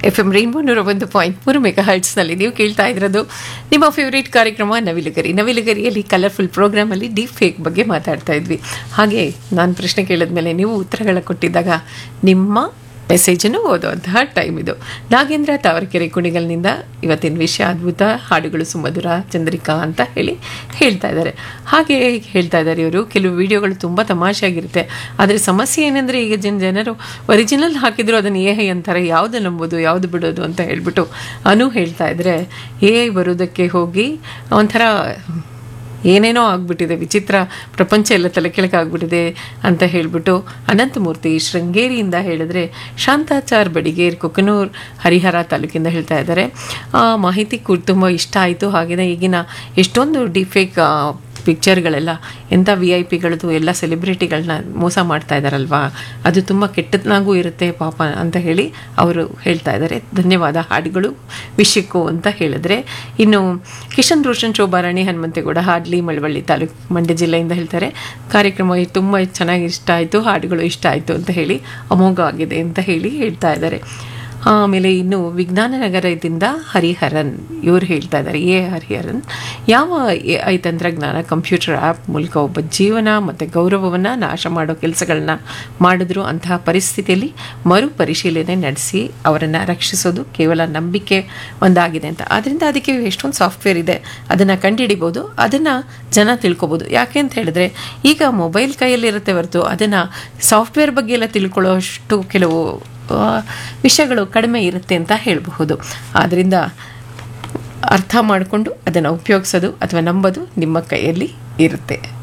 F M rainbow ನೂರ ಒಂದು point ಮೂರು ಮೆಗಾ ಹರ್ಟ್ಸ್ನಲ್ಲಿ ನೀವು ಕೇಳ್ತಾ ಇರೋದು ನಿಮ್ಮ ಫೇವರೇಟ್ ಕಾರ್ಯಕ್ರಮ ನವಿಲುಗರಿ ನವಿಲುಗರಿಯಲ್ಲಿ ಕಲರ್ಫುಲ್ ಪ್ರೋಗ್ರಾಮಲ್ಲಿ ಡೀಪ್ ಫೇಕ್ ಬಗ್ಗೆ ಮಾತಾಡ್ತಾ ಇದ್ವಿ ಹಾಗೆ ನಾನು ಪ್ರಶ್ನೆ ಕೇಳಿದ್ಮೇಲೆ ನೀವು ಉತ್ತರಗಳ ಕೊಟ್ಟಿದ್ದಾಗ ನಿಮ್ಮ ಮೆಸೇಜನ್ನು ಓದುವಂತಹ ಟೈಮ್ ಇದು ನಾಗೇಂದ್ರ ತಾವರಕೆರೆ ಕುಣಿಗಲ್ನಿಂದ ಇವತ್ತಿನ ವಿಷಯ ಅದ್ಭುತ ಹಾಡುಗಳು ಸುಮಧುರ ಚಂದ್ರಿಕಾ ಅಂತ ಹೇಳಿ ಹೇಳ್ತಾ ಇದ್ದಾರೆ ಹಾಗೆ ಹೇಳ್ತಾ ಇದ್ದಾರೆ ಇವರು ಕೆಲವು ವಿಡಿಯೋಗಳು ತುಂಬ ತಮಾಷೆಯಾಗಿರುತ್ತೆ ಆದರೆ ಸಮಸ್ಯೆ ಏನಂದರೆ ಈಗ ಜನ ಜನರು ಒರಿಜಿನಲ್ ಹಾಕಿದ್ರು ಅದನ್ನು ಎ ಐ ಅಂತಾರೆ ಯಾವುದು ನಂಬೋದು ಯಾವುದು ಬಿಡೋದು ಅಂತ ಹೇಳ್ಬಿಟ್ಟು ಅನು ಹೇಳ್ತಾ ಇದ್ರೆ ಎ ಐ ಬರೋದಕ್ಕೆ ಹೋಗಿ ಒಂಥರ ಏನೇನೋ ಆಗ್ಬಿಟ್ಟಿದೆ ವಿಚಿತ್ರ ಪ್ರಪಂಚ ಎಲ್ಲ ತಲೆ ಕೆಳಗಾಗ್ಬಿಟ್ಟಿದೆ ಅಂತ ಹೇಳ್ಬಿಟ್ಟು ಅನಂತಮೂರ್ತಿ ಶೃಂಗೇರಿಯಿಂದ ಹೇಳಿದ್ರೆ ಶಾಂತಾಚಾರ್ ಬಡಿಗೇರ್ ಕೊಕನೂರ್ ಹರಿಹರ ತಾಲೂಕಿಂದ ಹೇಳ್ತಾ ಇದ್ದಾರೆ ಆ ಮಾಹಿತಿ ಕೂಡ ತುಂಬ ಇಷ್ಟ ಆಯಿತು ಹಾಗೆಯೇ ಈಗಿನ ಎಷ್ಟೊಂದು ಡಿಫೇಕ್ ಪಿಕ್ಚರ್ಗಳೆಲ್ಲ ಎಂಥ ವಿ ಐ ಪಿಗಳದ್ದು ಎಲ್ಲ ಸೆಲೆಬ್ರಿಟಿಗಳನ್ನ ಮೋಸ ಮಾಡ್ತಾ ಇದ್ದಾರಲ್ವಾ ಅದು ತುಂಬ ಕೆಟ್ಟದಾಗೂ ಇರುತ್ತೆ ಪಾಪ ಅಂತ ಹೇಳಿ ಅವರು ಹೇಳ್ತಾ ಇದ್ದಾರೆ ಧನ್ಯವಾದ ಹಾಡುಗಳು ವಿಷಯಕ್ಕೂ ಅಂತ ಹೇಳಿದ್ರೆ ಇನ್ನು ಕಿಶನ್ ರೋಷನ್ ಶೋಭಾರಾಣಿ ಹನುಮಂತೇಗೌಡ ಹಾಡ್ಲಿ ಮಳವಳ್ಳಿ ತಾಲೂಕು ಮಂಡ್ಯ ಜಿಲ್ಲೆಯಿಂದ ಹೇಳ್ತಾರೆ ಕಾರ್ಯಕ್ರಮ ತುಂಬ ಚೆನ್ನಾಗಿ ಇಷ್ಟ ಆಯಿತು ಹಾಡುಗಳು ಇಷ್ಟ ಆಯಿತು ಅಂತ ಹೇಳಿ ಅಮೋಘ ಆಗಿದೆ ಅಂತ ಹೇಳಿ ಹೇಳ್ತಾ ಇದ್ದಾರೆ ಆಮೇಲೆ ಇನ್ನು ವಿಜ್ಞಾನ ನಗರದಿಂದ ಹರಿಹರನ್ ಇವರು ಹೇಳ್ತಾ ಇದ್ದಾರೆ ಎ ಹರಿಹರನ್ ಯಾವ ಎ ಐ ತಂತ್ರಜ್ಞಾನ ಕಂಪ್ಯೂಟರ್ ಆ್ಯಪ್ ಮೂಲಕ ಒಬ್ಬ ಜೀವನ ಮತ್ತು ಗೌರವವನ್ನು ನಾಶ ಮಾಡೋ ಕೆಲಸಗಳನ್ನ ಮಾಡಿದ್ರು ಅಂತಹ ಪರಿಸ್ಥಿತಿಯಲ್ಲಿ ಮರು ಪರಿಶೀಲನೆ ನಡೆಸಿ ಅವರನ್ನು ರಕ್ಷಿಸೋದು ಕೇವಲ ನಂಬಿಕೆ ಒಂದಾಗಿದೆ ಅಂತ ಆದ್ದರಿಂದ ಅದಕ್ಕೆ ಎಷ್ಟೊಂದು ಸಾಫ್ಟ್ವೇರ್ ಇದೆ ಅದನ್ನು ಕಂಡುಹಿಡಿಬೋದು ಅದನ್ನು ಜನ ತಿಳ್ಕೊಬೋದು ಯಾಕೆ ಅಂತ ಹೇಳಿದ್ರೆ ಈಗ ಮೊಬೈಲ್ ಕೈಯಲ್ಲಿರುತ್ತೆ ಹೊರತು ಅದನ್ನು ಸಾಫ್ಟ್ವೇರ್ ಬಗ್ಗೆ ಎಲ್ಲ ತಿಳ್ಕೊಳ್ಳೋಷ್ಟು ಕೆಲವು ವಿಷಯಗಳು ಕಡಿಮೆ ಇರುತ್ತೆ ಅಂತ ಹೇಳಬಹುದು ಆದ್ದರಿಂದ ಅರ್ಥ ಮಾಡಿಕೊಂಡು ಅದನ್ನು ಉಪಯೋಗಿಸೋದು ಅಥವಾ ನಂಬೋದು ನಿಮ್ಮ ಕೈಯಲ್ಲಿ ಇರುತ್ತೆ